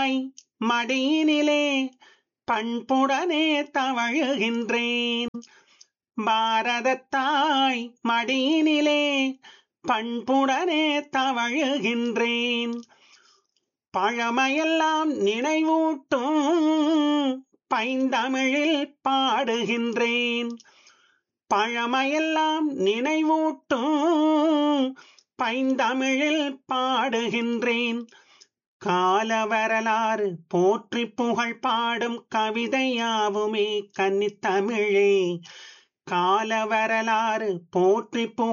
தாய் மடியினிலே பண்புடனே தவழுகின்றேன் பாரத தாய் மடியினிலே பண்புடனே தவழுகின்றேன் பழமையெல்லாம் நினைவூட்டும் பைந்தமிழில் பாடுகின்றேன் பழமையெல்லாம் நினைவூட்டும் பைந்தமிழில் பாடுகின்றேன் கால வரலாறு போற்றி புகழ் பாடும் கவிதையாவுமே கன்னித்தமிழே கால வரலாறு போற்றி புகழ்